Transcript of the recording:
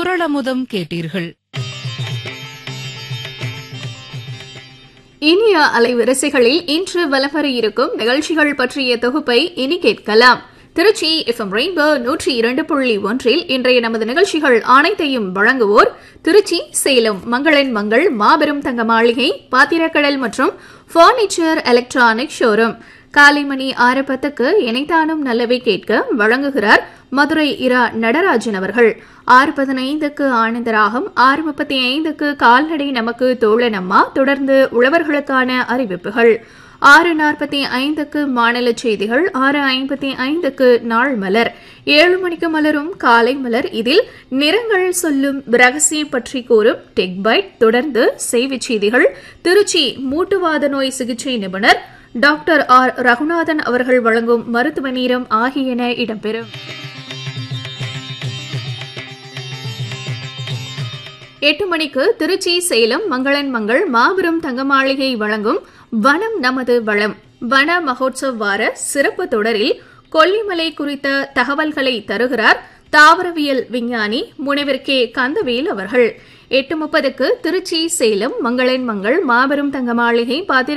குரளமுதம் கேட்டீர்கள் இனிய அலைவரிசைகளில் இன்று வலம் வர இருக்கும் நிகழ்ச்சிகள் பற்றிய தொகுப்பை இனி கேட்கலாம் திருச்சி எஃப்எம் ரெயின்போ நூற்றி இரண்டு புள்ளி ஒன்றில் இன்றைய நமது நிகழ்ச்சிகள் அனைத்தையும் வழங்குவோர் திருச்சி சேலம் மங்களன் மங்கள் மாபெரும் தங்க மாளிகை பாத்திரக்கடல் மற்றும் பர்னிச்சர் எலக்ட்ரானிக் ஷோரூம் காலை மணி ஆறு பத்துக்கு இணைத்தானும் நல்லவை கேட்க வழங்குகிறார் மதுரை இரா நடராஜன் அவர்கள் ஆறு பதினைந்துக்கு ஆனந்தராகம் ஆறு முப்பத்தி ஐந்துக்கு கால்நடை நமக்கு தோழனம்மா தொடர்ந்து உழவர்களுக்கான அறிவிப்புகள் ஆறு நாற்பத்தி ஐந்துக்கு மாநில செய்திகள் ஆறு ஐம்பத்தி ஐந்துக்கு நாள் மலர் ஏழு மணிக்கு மலரும் காலை மலர் இதில் நிறங்கள் சொல்லும் ரகசியம் பற்றி கூறும் டெக் பைட் தொடர்ந்து செய்திச் செய்திகள் திருச்சி மூட்டுவாத நோய் சிகிச்சை நிபுணர் டாக்டர் ஆர் ரகுநாதன் அவர்கள் வழங்கும் மருத்துவ நீரம் ஆகியன இடம்பெறும் எட்டு மணிக்கு திருச்சி சேலம் மங்களன் மங்கள் மாபெரும் தங்க மாளிகை வழங்கும் வனம் நமது வளம் வன மகோத்சவ் வார சிறப்பு தொடரில் கொல்லிமலை குறித்த தகவல்களை தருகிறார் தாவரவியல் விஞ்ஞானி முனைவர் கே கந்தவேல் அவர்கள் எட்டு முப்பதுக்கு திருச்சி சேலம் மங்களன் மங்கள் மாபெரும் தங்க மாளிகை பாத்திர